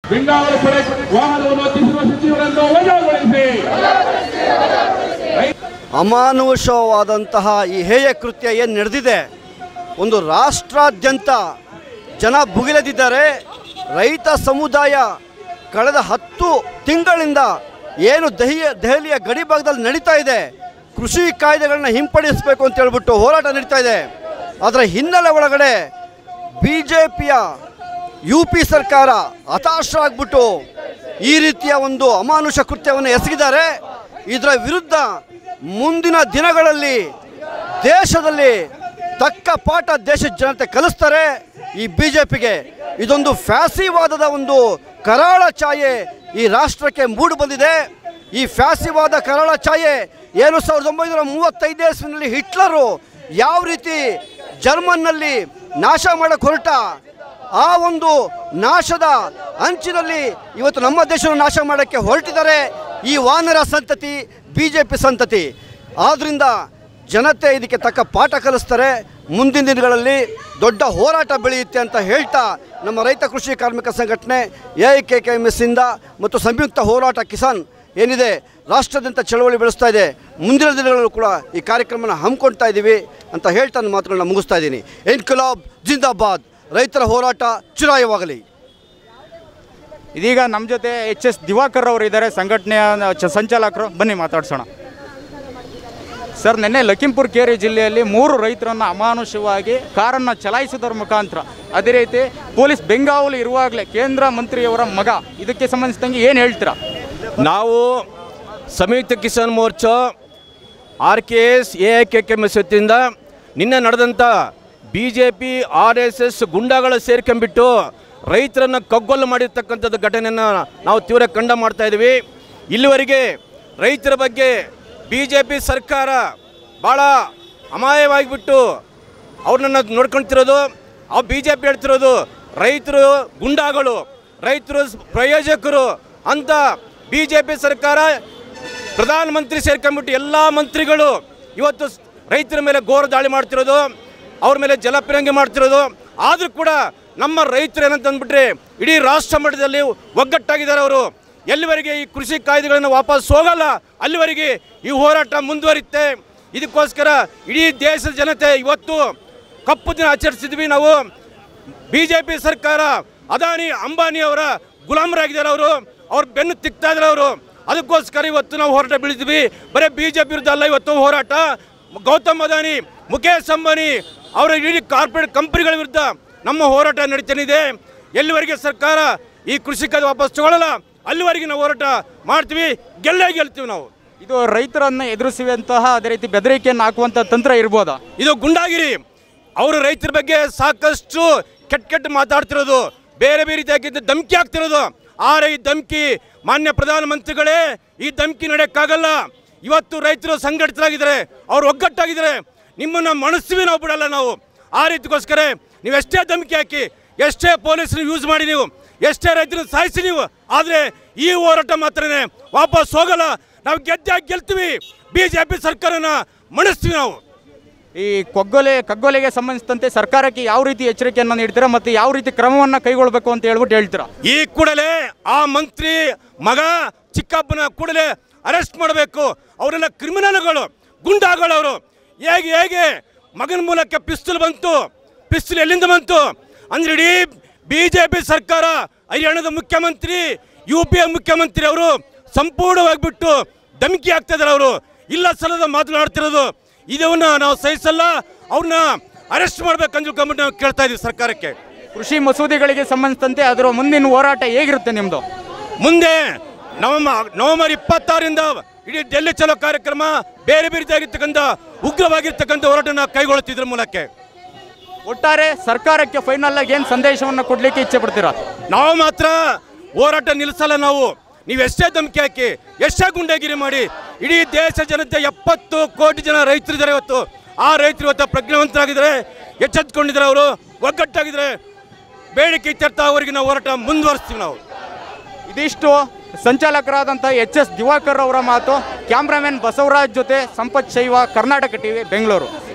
ಬೆಂಗಾವಲು ಪಡೆ ವಾಹನವನ್ನು ಹತ್ತಿಸುವ ಸಚಿವರನ್ನು ವಜಾಗೊಳಿಸಿ ಅಮಾನುಷವಾದಂತಹ ಈ ಹೇಯ ಕೃತ್ಯ ಏನು ನಡೆದಿದೆ ಒಂದು ರಾಷ್ಟ್ರಾದ್ಯಂತ ಜನ ಭುಗಿಲೆದಿದ್ದಾರೆ ರೈತ ಸಮುದಾಯ ಕಳೆದ ಹತ್ತು ತಿಂಗಳಿಂದ ಏನು ದೆಹಿಯ ದೆಹಲಿಯ ಗಡಿ ಭಾಗದಲ್ಲಿ ನಡೀತಾ ಇದೆ ಕೃಷಿ ಕಾಯ್ದೆಗಳನ್ನ ಹಿಂಪಡಿಸಬೇಕು ಅಂತ ಹೇಳ್ಬಿಟ್ಟು ಹೋರಾಟ ನಡೀತಾ ಇದೆ ಅದರ ಹಿನ್ನೆಲೆ ಒಳಗಡೆ ಬಿ ಜೆ ಪಿಯ ಯು ಪಿ ಸರ್ಕಾರ ಹತಾಶ ಆಗ್ಬಿಟ್ಟು ಈ ರೀತಿಯ ಒಂದು ಅಮಾನುಷ ಕೃತ್ಯವನ್ನು ಎಸಗಿದ್ದಾರೆ ಇದರ ವಿರುದ್ಧ ಮುಂದಿನ ದಿನಗಳಲ್ಲಿ ದೇಶದಲ್ಲಿ ತಕ್ಕ ಪಾಠ ದೇಶದ ಜನತೆ ಕಲಿಸ್ತಾರೆ ಈ ಬಿ ಜೆ ಪಿಗೆ ಇದೊಂದು ಫ್ಯಾಸಿವಾದದ ಒಂದು ಕರಾಳ ಛಾಯೆ ಈ ರಾಷ್ಟ್ರಕ್ಕೆ ಮೂಡಿ ಬಂದಿದೆ ಈ ಫ್ಯಾಸಿವಾದ ಕರಾಳ ಛಾಯೆ ಏನು ಸಾವಿರದ ಒಂಬೈನೂರ ಮೂವತ್ತೈದನೇ ಇಸ್ವಿನಲ್ಲಿ ಹಿಟ್ಲರು ಯಾವ ರೀತಿ ಜರ್ಮನ್ನಲ್ಲಿ ನಾಶ ಮಾಡಕ್ಕೆ ಹೊರಟ ಆ ಒಂದು ನಾಶದ ಅಂಚಿನಲ್ಲಿ ಇವತ್ತು ನಮ್ಮ ದೇಶವನ್ನು ನಾಶ ಮಾಡೋಕ್ಕೆ ಹೊರಟಿದ್ದಾರೆ ಈ ವಾನರ ಸಂತತಿ ಬಿ ಜೆ ಪಿ ಸಂತತಿ ಆದ್ದರಿಂದ ಜನತೆ ಇದಕ್ಕೆ ತಕ್ಕ ಪಾಠ ಕಲಿಸ್ತಾರೆ ಮುಂದಿನ ದಿನಗಳಲ್ಲಿ ದೊಡ್ಡ ಹೋರಾಟ ಬೆಳೆಯುತ್ತೆ ಅಂತ ಹೇಳ್ತಾ ನಮ್ಮ ರೈತ ಕೃಷಿ ಕಾರ್ಮಿಕ ಸಂಘಟನೆ ಎ ಕೆ ಕೆ ಎಮ್ ಎಸ್ಸಿಂದ ಮತ್ತು ಸಂಯುಕ್ತ ಹೋರಾಟ ಕಿಸಾನ್ ಏನಿದೆ ರಾಷ್ಟ್ರದಂತ ಚಳವಳಿ ಬೆಳೆಸ್ತಾ ಇದೆ ಮುಂದಿನ ದಿನಗಳಲ್ಲೂ ಕೂಡ ಈ ಕಾರ್ಯಕ್ರಮನ ಹಮ್ಮಿಕೊಳ್ತಾ ಇದ್ದೀವಿ ಅಂತ ಹೇಳ್ತಾ ನನ್ನ ಮಾತುಗಳನ್ನ ಮುಗಿಸ್ತಾ ಇದ್ದೀನಿ ಇನ್ಕಲಾಬ್ ಜಿಂದಾಬಾದ್ ರೈತರ ಹೋರಾಟ ಚಿರಾಯವಾಗಲಿ ಇದೀಗ ನಮ್ಮ ಜೊತೆ ಎಚ್ ಎಸ್ ದಿವಾಕರ್ ಅವರು ಇದ್ದಾರೆ ಸಂಘಟನೆಯ ಚ- ಸಂಚಾಲಕರು ಬನ್ನಿ ಮಾತಾಡ್ಸೋಣ ಸರ್ ನಿನ್ನೆ ಲಖೀಂಪುರ್ ಕೇರಿ ಜಿಲ್ಲೆಯಲ್ಲಿ ಮೂರು ರೈತರನ್ನು ಅಮಾನುಷವಾಗಿ ಕಾರನ್ನು ಚಲಾಯಿಸುವುದರ ಮುಖಾಂತರ ಅದೇ ರೀತಿ ಪೊಲೀಸ್ ಬೆಂಗಾವಲು ಇರುವಾಗಲೇ ಕೇಂದ್ರ ಮಂತ್ರಿಯವರ ಮಗ ಇದಕ್ಕೆ ಸಂಬಂಧಿಸಿದಂಗೆ ಏನು ಹೇಳ್ತೀರಾ ನಾವು Samyukta Kisan Morcha R K S A I K K M S ವತಿಯಿಂದ ನಿನ್ನೆ ನಡೆದಂಥ B J P R S S ಗುಂಡಾಗಳ ಸೇರ್ಕೊಂಡ್ಬಿಟ್ಟು ರೈತರನ್ನು ಕಗ್ಗೊಲ್ಲು ಮಾಡಿರ್ತಕ್ಕಂಥದ್ದು ಘಟನೆಯನ್ನು ನಾವು ತೀವ್ರ ಖಂಡ ಮಾಡ್ತಾ ಇದ್ದೀವಿ ಇಲ್ಲಿವರೆಗೆ ರೈತರ ಬಗ್ಗೆ ಬಿ ಜೆ ಪಿ ಸರ್ಕಾರ ಭಾಳ ಅಮಾಯವಾಗಿಬಿಟ್ಟು ಅವ್ರನ್ನ ನೋಡ್ಕೊಳ್ತಿರೋದು ಆ ಬಿ ಜೆ ಪಿ ಹೇಳ್ತಿರೋದು ರೈತರು ಗುಂಡಾಗಳು ರೈತರು ಪ್ರಯೋಜಕರು ಅಂತ ಬಿ ಜೆ ಪಿ ಸರ್ಕಾರ ಪ್ರಧಾನಮಂತ್ರಿ ಸೇರ್ಕೊಂಡ್ಬಿಟ್ಟು ಎಲ್ಲ ಮಂತ್ರಿಗಳು ಇವತ್ತು ಸ್- ರೈತರ ಮೇಲೆ ಘೋರ ದಾಳಿ ಮಾಡ್ತಿರೋದು ಅವ್ರ ಮೇಲೆ ಜಲಪಿರಂಗಿ ಮಾಡ್ತಿರೋದು ಆದರೂ ಕೂಡ ನಮ್ಮ ರೈತರು ಏನಂತಂದ್ಬಿಟ್ರೆ ಇಡೀ ರಾಷ್ಟ್ರ ಮಟ್ಟದಲ್ಲಿ ಒಗ್ಗಟ್ಟಾಗಿದ್ದಾರೆ ಅವರು ಎಲ್ಲಿವರೆಗೆ ಈ ಕೃಷಿ ಕಾಯ್ದೆಗಳನ್ನು ವಾಪಸ್ ಹೋಗಲ್ಲ ಅಲ್ಲಿವರೆಗೆ ಈ ಹೋರಾಟ ಮುಂದುವರಿಯುತ್ತೆ ಇದಕ್ಕೋಸ್ಕರ ಇಡೀ ದೇಶದ ಜನತೆ ಇವತ್ತು ಕಪ್ಪು ದಿನ ಆಚರಿಸಿದ್ವಿ ನಾವು ಬಿ ಜೆ ಪಿ ಸರ್ಕಾರ ಅದಾನಿ ಅಂಬಾನಿ ಅವರ ಗುಲಾಮರಾಗಿದ್ದಾರೆ ಅವರು ಅವ್ರ ಬೆನ್ನು ತಿಕ್ತಾ ಇದ್ದಾರೆ ಅವರು ಅದಕ್ಕೋಸ್ಕರ ಇವತ್ತು ನಾವು ಹೋರಾಟ ಬೀಳಿದ್ವಿ ಬರೀ ಬಿ ಜೆ ಪಿ ವಿರುದ್ಧ ಅಲ್ಲ ಇವತ್ತು ಹೋರಾಟ ಗೌತಮ್ ಅದಾನಿ ಮುಖೇಶ್ ಅಂಬಾನಿ ಅವರ ಇಡೀ ಕಾರ್ಪೊರೇಟ್ ಕಂಪನಿಗಳ ವಿರುದ್ಧ ನಮ್ಮ ಹೋರಾಟ ನಡೀತಾನಿದೆ ಎಲ್ಲಿವರೆಗೆ ಸರ್ಕಾರ ಈ ಕೃಷಿ ಕಾಯ್ದೆ ವಾಪಸ್ ತಗೊಳ್ಳಲ್ಲ ಅಲ್ಲಿವರೆಗೆ ನಾವು ಹೋರಾಟ ಮಾಡ್ತೀವಿ ಗೆಲ್ಲೇ ಗೆಲ್ತೀವಿ ನಾವು ಇದು ರೈತರನ್ನು ಎದುರಿಸುವಂತಹ ಅದೇ ರೀತಿ ಬೆದರಿಕೆಯನ್ನು ಹಾಕುವಂಥ ತಂತ್ರ ಇರ್ಬೋದಾ ಇದು ಗುಂಡಾಗಿರಿ ಅವರು ರೈತರ ಬಗ್ಗೆ ಸಾಕಷ್ಟು ಕೆಟ್ಟ ಕೆಟ್ಟ ಮಾತಾಡ್ತಿರೋದು ಬೇರೆ ಬೇರೆ ರೀತಿಯಾಗಿದ್ದ ಧಮಕಿ ಆಗ್ತಿರೋದು ಆದ್ರೆ ಈ ಧಮಕಿ ಮಾನ್ಯ ಪ್ರಧಾನಮಂತ್ರಿಗಳೇ ಈ ಧಮಕಿ ನಡೆಯಕ್ಕಾಗಲ್ಲ ಇವತ್ತು ರೈತರು ಸಂಘಟಿತರಾಗಿದ್ದಾರೆ ಅವ್ರು ಒಗ್ಗಟ್ಟಾಗಿದ್ದಾರೆ ನಿಮ್ಮನ್ನು ಮಣಿಸ್ತೀವಿ ನಾವು ಬಿಡಲ್ಲ ನಾವು ಆ ರೀತಿಗೋಸ್ಕರ ನೀವು ಎಷ್ಟೇ ಧಮಕಿ ಹಾಕಿ ಎಷ್ಟೇ ಪೊಲೀಸರು ಯೂಸ್ ಮಾಡಿ ನೀವು ಎಷ್ಟೇ ರೈತರನ್ನು ಸಾಯಿಸಿ ನೀವು ಆದರೆ ಈ ಹೋರಾಟ ಮಾತ್ರನೇ ವಾಪಸ್ ಹೋಗಲ್ಲ ನಾವು ಗೆದ್ದೆ ಗೆಲ್ತೀವಿ ಬಿ ಜೆ ಪಿ ಸರ್ಕಾರನ ಮಣಿಸ್ತೀವಿ ನಾವು ಈ ಕೊಗ್ಗೊಲೆ ಕಗ್ಗೊಲೆಗೆ ಸಂಬಂಧಿಸಿದಂತೆ ಸರ್ಕಾರಕ್ಕೆ ಯಾವ ರೀತಿ ಎಚ್ಚರಿಕೆಯನ್ನು ನೀಡ್ತೀರಾ ಮತ್ತು ಯಾವ ರೀತಿ ಕ್ರಮವನ್ನು ಕೈಗೊಳ್ಳಬೇಕು ಅಂತ ಹೇಳ್ಬಿಟ್ಟು ಹೇಳ್ತೀರಾ ಈ ಕೂಡಲೇ ಆ ಮಂತ್ರಿ ಮಗ ಚಿಕ್ಕಪ್ಪನ ಕೂಡಲೇ ಅರೆಸ್ಟ್ ಮಾಡಬೇಕು ಅವರೆಲ್ಲ ಕ್ರಿಮಿನಲ್ಗಳು ಗುಂಡಾಗಳು ಅವರು ಹೇಗೆ ಹೇಗೆ ಮಗನ ಮೂಲಕ ಪಿಸ್ತೂಲ್ ಬಂತು ಪಿಸ್ತೂಲ್ ಎಲ್ಲಿಂದ ಬಂತು ಅಂದ್ರೆ ಇಡೀ ಬಿ ಜೆ ಪಿ ಸರ್ಕಾರ ಹರಿಯಾಣದ ಮುಖ್ಯಮಂತ್ರಿ ಯು ಪಿ ಎ ಮುಖ್ಯಮಂತ್ರಿ ಅವರು ಸಂಪೂರ್ಣವಾಗಿಬಿಟ್ಟು ಧಮಕಿ ಆಗ್ತಾ ಇದ್ದಾರೆ ಅವರು ಇಲ್ಲ ಸಲದ ಮಾತನಾಡ್ತಿರೋದು ಇದನ್ನ ನಾವು ಸಹಿಸಲ್ಲ ಅವ್ರನ್ನ ಅರೆಸ್ಟ್ ಮಾಡ್ಬೇಕಂತ ತಿಳ್ಕೊಂಬಿಟ್ಟು ನಾವು ಕೇಳ್ತಾ ಇದೀವಿ ಸರ್ಕಾರಕ್ಕೆ ಕೃಷಿ ಮಸೂದೆಗಳಿಗೆ ಸಂಬಂಧಿಸಿದಂತೆ ಅದರ ಮುಂದಿನ ಹೋರಾಟ ಹೇಗಿರುತ್ತೆ ನಿಮ್ಮದು ಮುಂದೆ ನವೆಂಬರ್ ನವೆಂಬರ್ ಇಪ್ಪತ್ತಾರರಿಂದ ಇಡೀ ಡೆಲ್ಲಿ ಚಲೋ ಕಾರ್ಯಕ್ರಮ ಬೇರೆ ಬೇರೆ ಆಗಿರ್ತಕ್ಕಂಥ ಉಗ್ರವಾಗಿರ್ತಕ್ಕಂಥ ಹೋರಾಟನ ಕೈಗೊಳ್ಳುತ್ತಿದ್ರ ಮೂಲಕ ಒಟ್ಟಾರೆ ಸರ್ಕಾರಕ್ಕೆ ಫೈನಲ್ ಆಗಿ ಏನು ಸಂದೇಶವನ್ನು ಕೊಡಲಿಕ್ಕೆ ಇಚ್ಛೆ ಪಡ್ತೀರಾ ನಾವು ಮಾತ್ರ ಹೋರಾಟ ನಿಲ್ಲಿಸಲ್ಲ ನಾವು ನೀವು ಎಷ್ಟೇ ಧಮಕಿ ಹಾಕಿ ಎಷ್ಟೇ ಗುಂಡಾಗಿರಿ ಮಾಡಿ ಇಡೀ ದೇಶ ಜನತೆ ಎಪ್ಪತ್ತು ಕೋಟಿ ಜನ ರೈತರಿದ್ದಾರೆ ಇವತ್ತು ಆ ರೈತರು ಇವತ್ತು ಪ್ರಜ್ಞಾವಂತರಾಗಿದ್ದಾರೆ ಎಚ್ಚೆತ್ಕೊಂಡಿದ್ದಾರೆ ಅವರು ಒಗ್ಗಟ್ಟಾಗಿದ್ದಾರೆ ಬೇಡಿಕೆ ಇತ್ಯರ್ಥ ಅವರಿಗೆ ನಾವು ಹೋರಾಟ ಮುಂದುವರಿಸ್ತೀವಿ ನಾವು ಇದಿಷ್ಟು ಸಂಚಾಲಕರಾದಂಥ ಎಚ್ ಎಸ್ ದಿವಾಕರ್ ಅವರ ಮಾತು ಕ್ಯಾಮ್ರಾಮನ್ ಬಸವರಾಜ್ ಜೊತೆ ಸಂಪತ್ ಶೈವ ಕರ್ನಾಟಕ ಟಿವಿ ಬೆಂಗಳೂರು